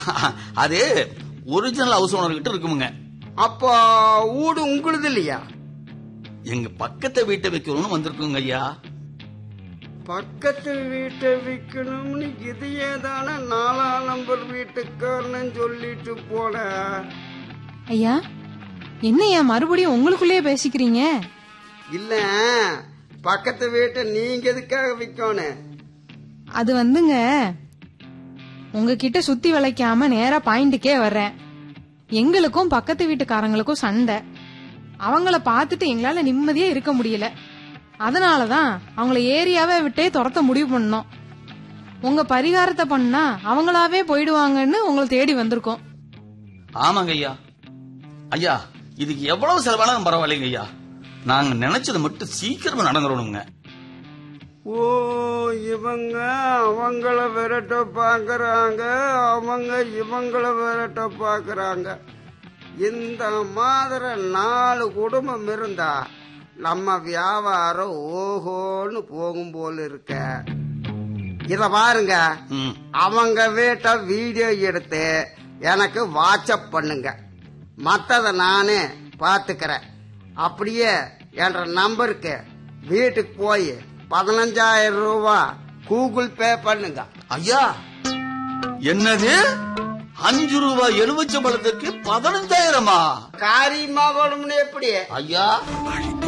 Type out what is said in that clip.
அது original house owner கிட்ட இருக்குமுங்க அப்போ வீடு உங்களுது இல்லையா எங்க பக்கத்தை வீட்டை வைக்கணும்னு வந்திருக்குங்க ஐயா பக்கத்து வீட்டை விற்கணும்னு இதையே தானே நாலாம் நம்பர் வீட்டுக்காரன்னு சொல்லிட்டு போன ஐயா என்னய்யா மறுபடியும் உங்களுக்குள்ளேயே பேசிக்கிறீங்க இல்ல பக்கத்து வீட்டை நீங்க எதுக்காக விற்கணும் அது வந்துங்க உங்ககிட்ட சுத்தி வளைக்காம நேரா பாயிண்ட்டுக்கே வர்றேன் எங்களுக்கும் பக்கத்து வீட்டுக்காரங்களுக்கும் சண்டை அவங்கள பார்த்துட்டு எங்களால நிம்மதியா இருக்க முடியல அதனாலதான் அவங்கள ஏரியாவே விட்டே துரத்த முடிவு பண்ணோம் உங்க பரிகாரத்தை பண்ணா அவங்களாவே போயிடுவாங்கன்னு உங்களை தேடி வந்திருக்கோம் ஆமாங்க ஐயா ஐயா இதுக்கு எவ்வளவு செலவானாலும் பரவாயில்லைங்க ஐயா நாங்க நினைச்சது மட்டும் சீக்கிரமா நடந்துடணுங்க ஓ இவங்க அவங்கள விரட்ட பாக்குறாங்க அவங்க இவங்கள விரட்ட பாக்குறாங்க இந்த மாதிரி நாலு குடும்பம் இருந்தா நம்ம வியாபாரம் ஓஹோன்னு போகும் போல இருக்க இத பாருங்க ம் அவங்க வீட்டை வீடியோ எடுத்து எனக்கு வாட்ஸ்அப் பண்ணுங்க மத்தத நானே பாத்துக்கிறேன் அப்படியே என்ற நம்பருக்கு வீட்டுக்கு போய் பதினஞ்சாயிரம் ரூபாய் கூகுள் பே பண்ணுங்க ஐயா என்னது அஞ்சு ரூபாய் எலுமிச்சம்பழத்துக்கு பதினஞ்சாயிரமா காரியமா வேணும்னு எப்படி ஐயா